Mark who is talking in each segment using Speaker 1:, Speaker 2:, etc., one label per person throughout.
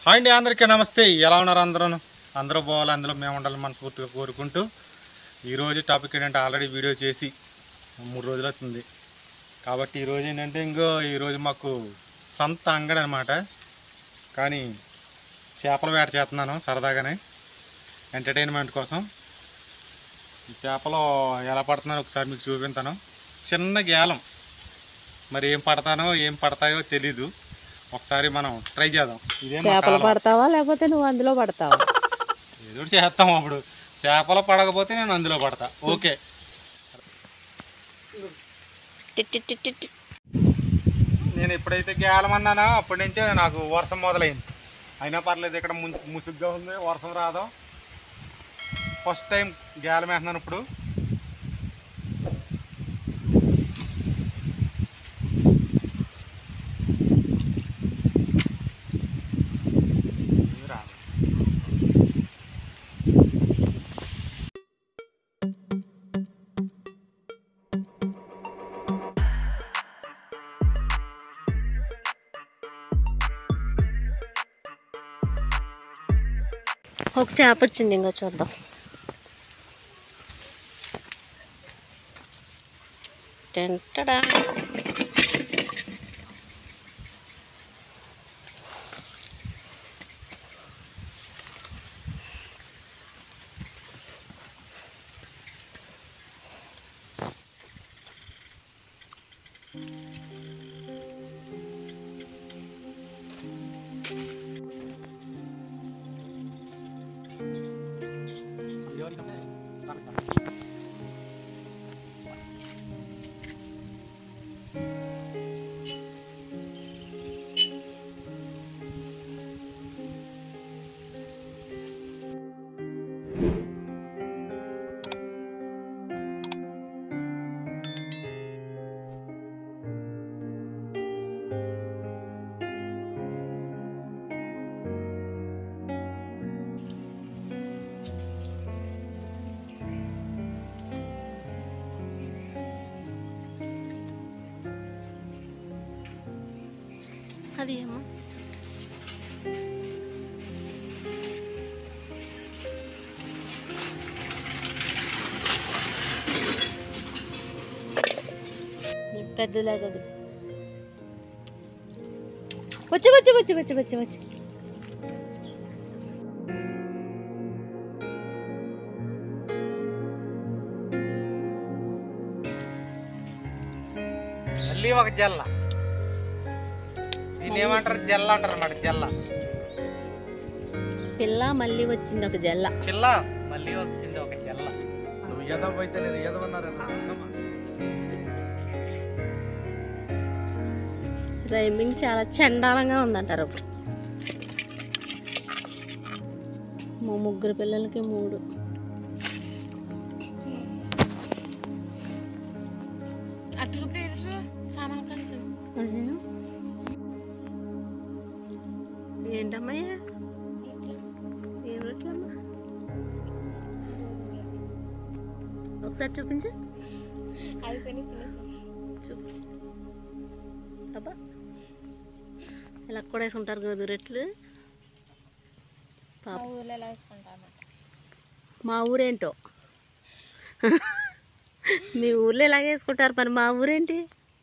Speaker 1: Hi అండి అందరికీ నమస్తే ఎలా ఉన్నారు అందరూ అందరూ పోవాలి అందులో మేము ఉండాలని మనస్ఫూర్తిగా కోరుకుంటూ ఈరోజు టాపిక్ ఏంటంటే ఆల్రెడీ వీడియో చేసి మూడు రోజులు అవుతుంది కాబట్టి ఈరోజు ఏంటంటే ఇంకో ఈరోజు మాకు సంత అంగడి అనమాట కానీ చేపల వేట చేస్తున్నాను సరదాగానే ఎంటర్టైన్మెంట్ కోసం ఈ చేపలు ఎలా పడుతున్నారో ఒకసారి మీకు చూపిస్తాను చిన్న గేలం మరి ఏం పడతానో ఏం పడతాయో తెలీదు ఒకసారి మనం ట్రై చేద్దాం ఇదే మా
Speaker 2: చేపలు
Speaker 1: కాలం.
Speaker 2: పడతావా లేకపోతే నువ్వు అందులో పడతావా
Speaker 1: ఏదో ఒకటి చేస్తాం అప్పుడు చేపలు పడకపోతే నేను అందులో పడతా ఓకే
Speaker 2: టిట్ టిట్ టిట్ టిట్.
Speaker 1: నేను ఎప్పుడైతే గేలం అన్నానో అప్పటి నుంచే నాకు వర్షం మొదలైంది అయినా పర్లేదు ఇక్కడ ము- ముసుగ్గా ఉంది వర్షం రాదు ఫస్ట్ టైం గేలం వేస్తున్నాను ఇప్పుడు ఇది రాదు.
Speaker 2: ఒక చేప వచ్చింది ఇంకా చూద్దాం టెంటడా అది ఏమో పెద్దలేదు అది వచ్చి వచ్చి వచ్చి వచ్చి వచ్చి వచ్చి
Speaker 1: మళ్ళీ ఒక జల్ల దీన్ని ఏమంటారు జల్ల అంటారు అన్నమాట జల్ల
Speaker 2: పిల్ల మళ్ళీ వచ్చింది ఒక జల్ల
Speaker 1: పిల్ల మళ్ళీ వచ్చింది ఒక జల్ల నువ్వు ఎదవైతే నేను ఎదవన్నారు
Speaker 2: రైమింగ్ చాలా చండాలంగా ఉందంటారు అప్పుడు మా ముగ్గురు పిల్లలకి మూడు అదేనా? ఏంటమ్మయ్యా ఏం రొట్టెలమ్మా ఒకసారి చూపించు చూపించు అబ్బా ఇలా కూడా వేసుకుంటారు కదా రెట్లు పాప మా ఊరేంటో మీ ఊర్లో ఎలాగ వేసుకుంటారు మరి మా ఊరేంటి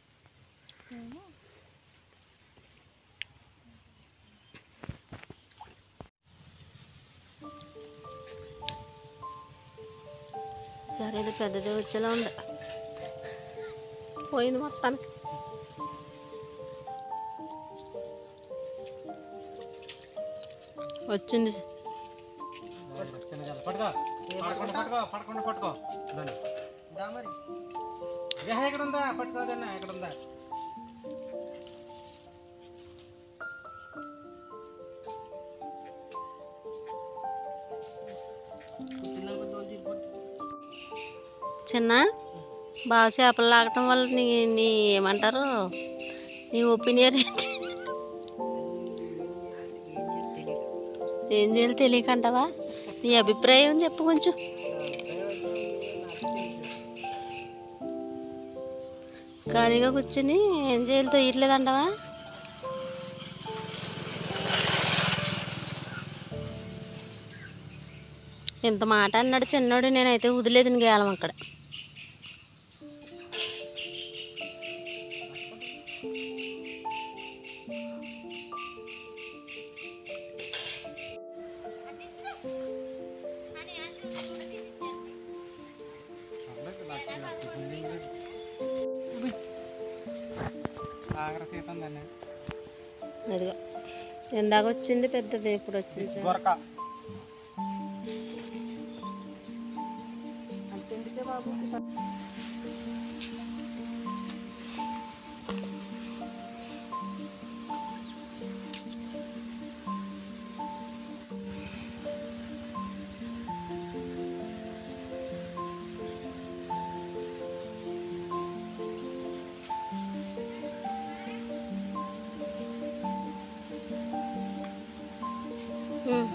Speaker 2: సరే ఇది పెద్దది వచ్చేలా ఉంది పోయింది మొత్తానికి వచ్చింది
Speaker 1: చిన్న జల్ల పట్టుకో పడకుండా పట్టుకో పడకుండా పట్టుకో దాన్ని ఏ, ఇక్కడ ఉందా పట్టుకోదన్నా ఇక్కడ ఉందా
Speaker 2: చిన్న బాగా చేపలు లాగటం వల్ల నీ నీ ఏమంటారు నీ ఒపీనియన్ ఏంటి ఏం చేయాలి తెలియకంటావా నీ అభిప్రాయం చెప్పు కొంచెం ఖాళీగా కూర్చుని ఏం చేయాలి తొయ్యట్లేదంటావా ఇంత మాట అన్నాడు చిన్నోడు నేనైతే వదిలేదు గేలం అక్కడ అదిగో ఇందాక వచ్చింది పెద్దది ఇప్పుడు వచ్చింది చూడు.
Speaker 1: గొరక
Speaker 2: ఉమ్.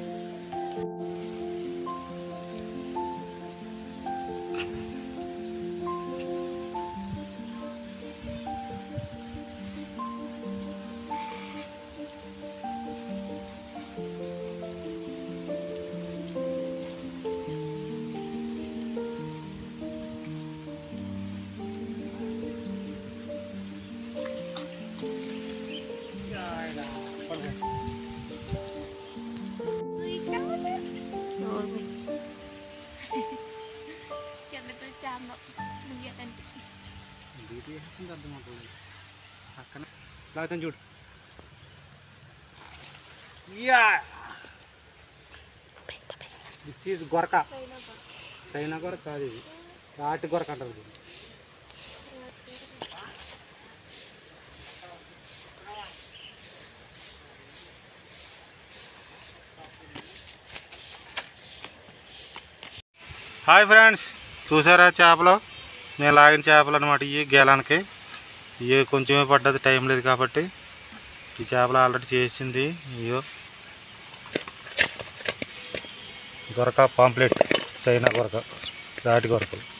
Speaker 2: నోరు మూయి.
Speaker 1: పక్కన లాగుతాను చూడు యా దిస్ ఈజ్ గొరక చైనా గొరక కాదు ఇది రాటి గొరక అంటారు ఇది. హాయ్ ఫ్రెండ్స్ చూసారా చేపలు నేను లాగిన చేపలు అనమాట ఇవి గేలానికి ఇవి కొంచెమే పడ్డది టైం లేదు కాబట్టి ఈ చేపలు ఆల్రెడీ చేసింది ఇయో గొరక పాంప్లెట్ చైనా గొరక రాటి గొరకలు